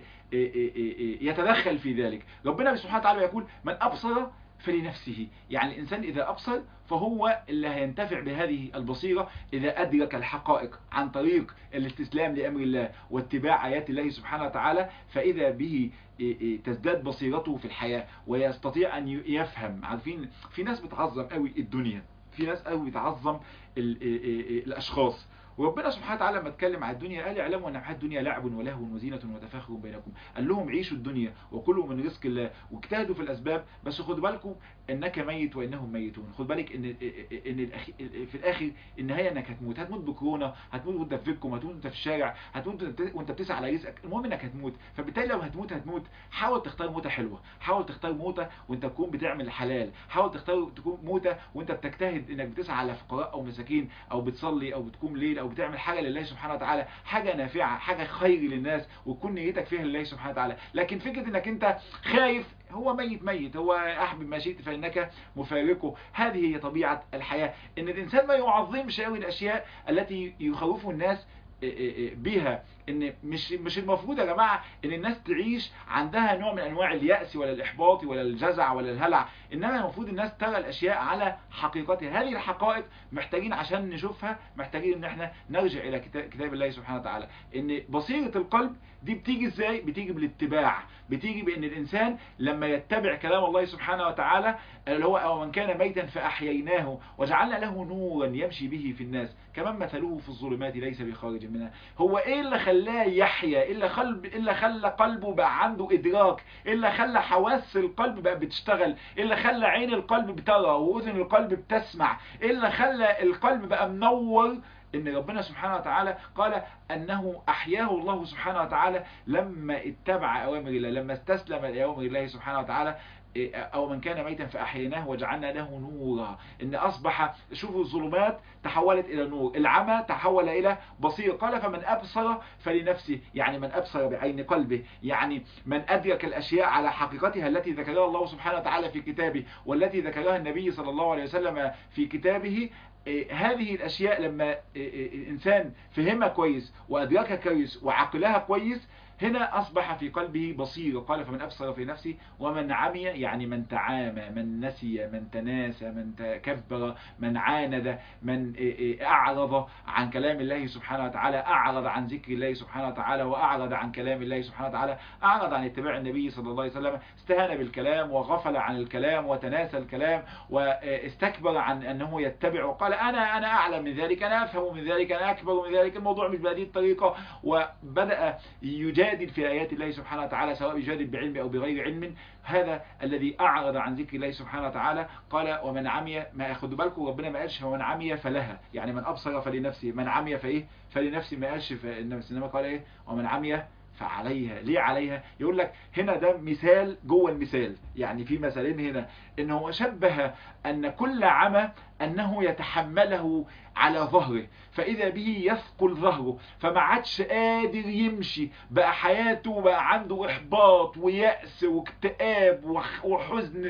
يتدخل في ذلك ربنا سبحانه وتعالى يقول من ابصر فلنفسه يعني الإنسان إذا أبصر فهو اللي هينتفع بهذه البصيرة إذا أدرك الحقائق عن طريق الاستسلام لأمر الله واتباع آيات الله سبحانه وتعالى فإذا به تزداد بصيرته في الحياة ويستطيع أن يفهم عارفين في ناس بتعظم قوي الدنيا في ناس قوي بتعظم الأشخاص وربنا سبحانه وتعالى لما اتكلم على الدنيا قال اعلموا ان حياه الدنيا لعب ولهو وزينه وتفاخر بينكم قال لهم عيشوا الدنيا وكلوا من رزق الله واجتهدوا في الاسباب بس خدوا بالكم انك ميت وانهم ميتون خد بالك ان ان الأخي في الاخر النهايه انك هتموت هتموت بكورونا هتموت وانت في بيتكم هتموت وانت في الشارع هتموت وانت بتسعى على رزقك المهم انك هتموت فبالتالي لو هتموت هتموت حاول تختار موته حلوه حاول تختار موته وانت تكون بتعمل حلال حاول تختار تكون موته وانت بتجتهد انك بتسعى على فقراء او مساكين او بتصلي او بتقوم ليل او بتعمل حاجه لله سبحانه وتعالى حاجه نافعه حاجه خير للناس وتكون نيتك فيها لله سبحانه وتعالى لكن فكره انك انت خايف هو ميت ميت هو احبب ما شئت فانك مفارقه هذه هي طبيعه الحياه ان الانسان ما يعظمش قوي الاشياء التي يخوفه الناس بها ان مش مش المفروض يا جماعه ان الناس تعيش عندها نوع من انواع اليأس ولا الاحباط ولا الجزع ولا الهلع انما المفروض الناس ترى الاشياء على حقيقتها هذه الحقائق محتاجين عشان نشوفها محتاجين ان احنا نرجع الى كتاب الله سبحانه وتعالى ان بصيره القلب دي بتيجي ازاي بتيجي بالاتباع بتيجي بان الانسان لما يتبع كلام الله سبحانه وتعالى اللي هو او من كان ميتا فاحييناه وجعلنا له نورا يمشي به في الناس كمان مثله في الظلمات ليس بخارج منها هو ايه اللي خلاه يحيا ايه اللي خل الا خلى قلبه بقى عنده ادراك ايه اللي خلى حواس القلب بقى بتشتغل ايه اللي خلى عين القلب بترى واذن القلب بتسمع ايه اللي خلى القلب بقى منور ان ربنا سبحانه وتعالى قال انه احياه الله سبحانه وتعالى لما اتبع اوامر الله لما استسلم لاوامر الله سبحانه وتعالى او من كان ميتا فاحييناه وجعلنا له نورا ان اصبح شوفوا الظلمات تحولت الى نور العمى تحول الى بصير قال فمن ابصر فلنفسه يعني من ابصر بعين قلبه يعني من ادرك الاشياء على حقيقتها التي ذكرها الله سبحانه وتعالى في كتابه والتي ذكرها النبي صلى الله عليه وسلم في كتابه هذه الاشياء لما الانسان فهمها كويس وادركها كويس وعقلها كويس هنا أصبح في قلبه بصير قال فمن أبصر في نفسه ومن عمي يعني من تعامى من نسي من تناسى من تكبر من عاند من أعرض عن كلام الله سبحانه وتعالى أعرض عن ذكر الله سبحانه وتعالى وأعرض عن كلام الله سبحانه وتعالى أعرض عن اتباع النبي صلى الله عليه وسلم استهان بالكلام وغفل عن الكلام وتناسى الكلام واستكبر عن أنه يتبع وقال أنا أنا أعلم من ذلك أنا أفهم من ذلك أنا أكبر من ذلك الموضوع مش بهذه الطريقة وبدأ يجادل يجادل في آيات الله سبحانه وتعالى سواء يجادل بعلم أو بغير علم هذا الذي أعرض عن ذكر الله سبحانه وتعالى قال ومن عمي ما أخذوا بالكم ربنا ما قالش ومن عمي فلها يعني من أبصر فلنفسه من عمي فإيه فلنفسه ما قالش إنما قال إيه ومن عمي فعليها ليه عليها يقول لك هنا ده مثال جوه المثال يعني في مثالين هنا ان هو شبه ان كل عمى انه يتحمله على ظهره فاذا به يثقل ظهره فما عادش قادر يمشي بقى حياته بقى عنده احباط ويأس واكتئاب وحزن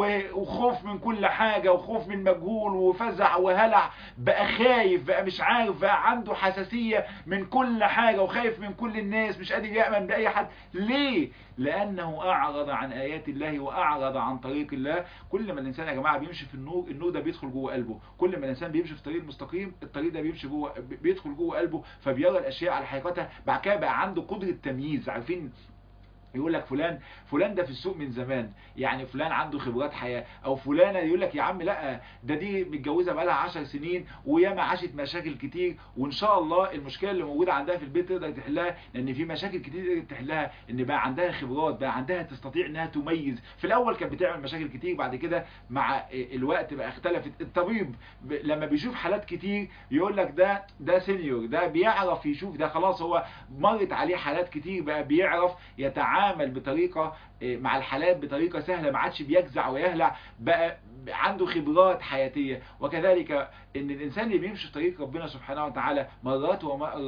وخوف من كل حاجة وخوف من مجهول وفزع وهلع بقى خايف بقى مش عارف بقى عنده حساسية من كل حاجة وخايف من كل الناس مش قادر يأمن بأي حد ليه لأنه أعرض عن آيات الله وأعرض عن طريق الله كل ما الإنسان يا جماعة بيمشي في النور النور ده بيدخل جوه قلبه كل ما الإنسان بيمشي في الطريق المستقيم الطريق ده بيمشي جوه بيدخل جوه قلبه فبيرى الأشياء على حقيقتها بعد كده بقى عنده قدرة تمييز عارفين يقول لك فلان فلان ده في السوق من زمان يعني فلان عنده خبرات حياة او فلانة يقول لك يا عم لا ده دي متجوزة بقالها 10 سنين وياما عاشت مشاكل كتير وان شاء الله المشكلة اللي موجودة عندها في البيت تقدر تحلها لان في مشاكل كتير تقدر تحلها ان بقى عندها خبرات بقى عندها تستطيع انها تميز في الاول كانت بتعمل مشاكل كتير بعد كده مع الوقت بقى اختلفت الطبيب لما بيشوف حالات كتير يقول لك ده ده سينيور ده بيعرف يشوف ده خلاص هو مرت عليه حالات كتير بقى بيعرف يتعامل يتعامل بطريقة مع الحالات بطريقة سهلة ما عادش بيجزع ويهلع بقى عنده خبرات حياتية وكذلك ان الانسان اللي بيمشي في طريق ربنا سبحانه وتعالى مرات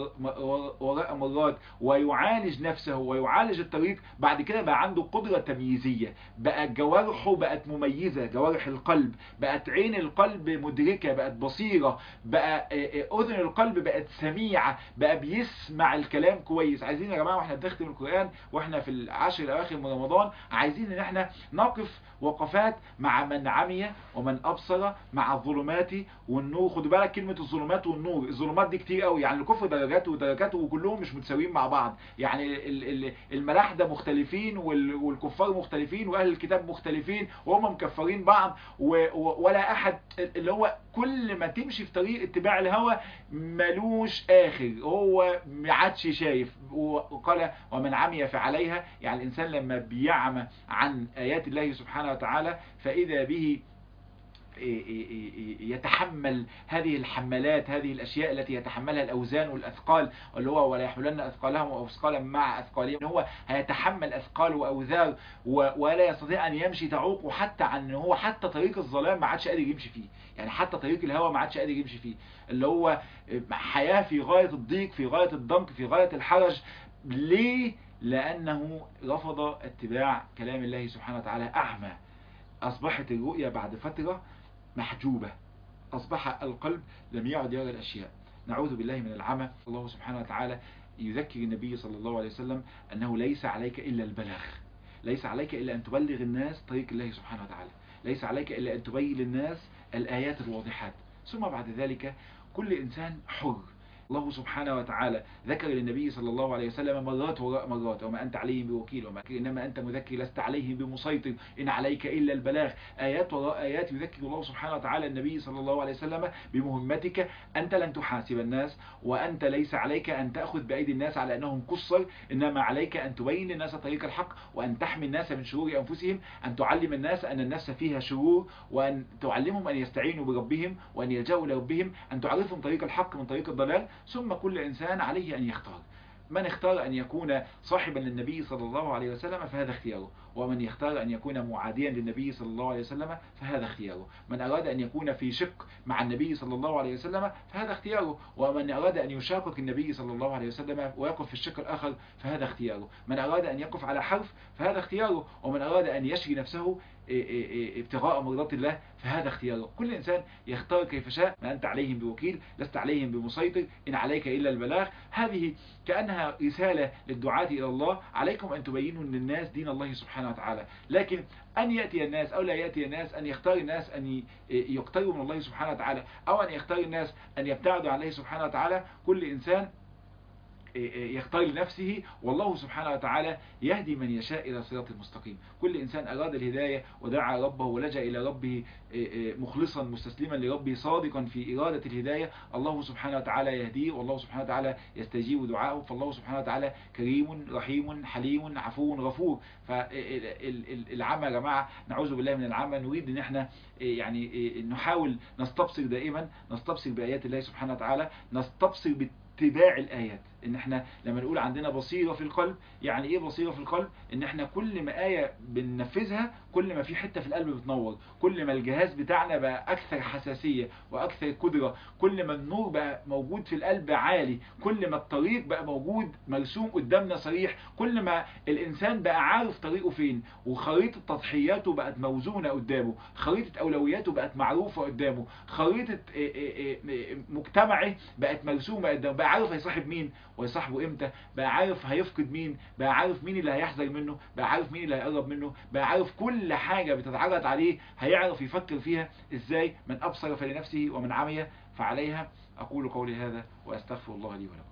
وراء مرات ويعالج نفسه ويعالج الطريق بعد كده بقى عنده قدرة تمييزية بقى جوارحه بقت مميزة جوارح القلب بقت عين القلب مدركة بقت بصيرة بقى اذن القلب بقت سميعة بقى بيسمع الكلام كويس عايزين يا جماعة واحنا بنختم القرآن واحنا في العشر الاواخر من رمضان عايزين ان احنا نقف وقفات مع من عمي ومن ابصر مع الظلمات والنور خدوا بالك كلمة الظلمات والنور الظلمات دي كتير قوي يعني الكفر درجات ودرجات وكلهم مش متساويين مع بعض يعني الملاحدة مختلفين والكفار مختلفين واهل الكتاب مختلفين وهم مكفرين بعض ولا احد اللي هو كل ما تمشي في طريق اتباع الهوى ملوش اخر هو ما عادش شايف وقال ومن عمي فعليها يعني الانسان لما بيعمى عن ايات الله سبحانه وتعالى فاذا به يتحمل هذه الحملات هذه الأشياء التي يتحملها الأوزان والأثقال اللي هو ولا يحملن أثقالهم وأثقالا مع أثقالهم هو هيتحمل أثقال وأوزار ولا يستطيع أن يمشي تعوق حتى عن هو حتى طريق الظلام ما عادش قادر يمشي فيه يعني حتى طريق الهواء ما عادش قادر يمشي فيه اللي هو حياة في غاية الضيق في غاية الضنك في غاية الحرج ليه؟ لأنه رفض اتباع كلام الله سبحانه وتعالى أعمى أصبحت الرؤية بعد فترة محجوبة أصبح القلب لم يعد يرى الأشياء نعوذ بالله من العمى الله سبحانه وتعالى يذكر النبي صلى الله عليه وسلم أنه ليس عليك إلا البلاغ ليس عليك إلا أن تبلغ الناس طريق الله سبحانه وتعالى ليس عليك إلا أن تبين للناس الآيات الواضحات ثم بعد ذلك كل إنسان حر الله سبحانه وتعالى ذكر للنبي صلى الله عليه وسلم مرات وراء مرات وما أنت عليهم بوكيل وما إنما أنت مذكر لست عليهم بمسيطر إن عليك إلا البلاغ آيات وراء آيات يذكر الله سبحانه وتعالى النبي صلى الله عليه وسلم بمهمتك أنت لن تحاسب الناس وأنت ليس عليك أن تأخذ بأيدي الناس على أنهم قصر إنما عليك أن تبين للناس طريق الحق وأن تحمي الناس من شرور أنفسهم أن تعلم الناس أن النفس فيها شرور وأن تعلمهم أن يستعينوا بربهم وأن يلجأوا لربهم أن تعرفهم طريق الحق من طريق الضلال ثم كل إنسان عليه أن يختار من اختار أن يكون صاحبا للنبي صلى الله عليه وسلم فهذا اختياره ومن يختار أن يكون معاديا للنبي صلى الله عليه وسلم فهذا اختياره من أراد أن يكون في شق مع النبي صلى الله عليه وسلم فهذا اختياره ومن أراد أن يشاقق النبي صلى الله عليه وسلم ويقف في الشق الآخر فهذا اختياره من أراد أن يقف على حرف فهذا اختياره ومن أراد أن يشري نفسه ابتغاء مرضات الله فهذا اختياره كل إنسان يختار كيف شاء ما أنت عليهم بوكيل لست عليهم بمسيطر إن عليك إلا البلاغ هذه كأنها رسالة للدعاة إلى الله عليكم أن تبينوا للناس دين الله سبحانه وتعالى لكن أن يأتي الناس أو لا يأتي الناس أن يختار الناس أن يقتربوا من الله سبحانه وتعالى أو أن يختار الناس أن يبتعدوا عن الله سبحانه وتعالى كل إنسان يختار لنفسه والله سبحانه وتعالى يهدي من يشاء إلى صراط المستقيم كل إنسان أراد الهداية ودعا ربه ولجأ إلى ربه مخلصا مستسلما لربه صادقا في إرادة الهداية الله سبحانه وتعالى يهديه والله سبحانه وتعالى يستجيب دعاءه فالله سبحانه وتعالى كريم رحيم حليم عفو غفور فالعمى يا جماعة نعوذ بالله من العمى نريد ان احنا يعني نحاول نستبصر دائما نستبصر بآيات الله سبحانه وتعالى نستبصر اتباع الآيات ان احنا لما نقول عندنا بصيرة في القلب يعني ايه بصيرة في القلب ان احنا كل ما آية بننفذها كل ما في حتة في القلب بتنور كل ما الجهاز بتاعنا بقى اكثر حساسية واكثر قدرة كل ما النور بقى موجود في القلب عالي كل ما الطريق بقى موجود مرسوم قدامنا صريح كل ما الانسان بقى عارف طريقه فين وخريطة تضحياته بقت موزونة قدامه خريطة اولوياته بقت معروفة قدامه خريطة مجتمعه بقت مرسومة قدامه بقى عارف هيصاحب مين ويصاحبه امتى بقى عارف هيفقد مين بقى عارف مين اللي هيحذر منه بقى عارف مين اللي هيقرب منه بقى عارف كل حاجة بتتعرض عليه هيعرف يفكر فيها ازاي من ابصر فلنفسه ومن عمي فعليها اقول قولي هذا واستغفر الله لي ولكم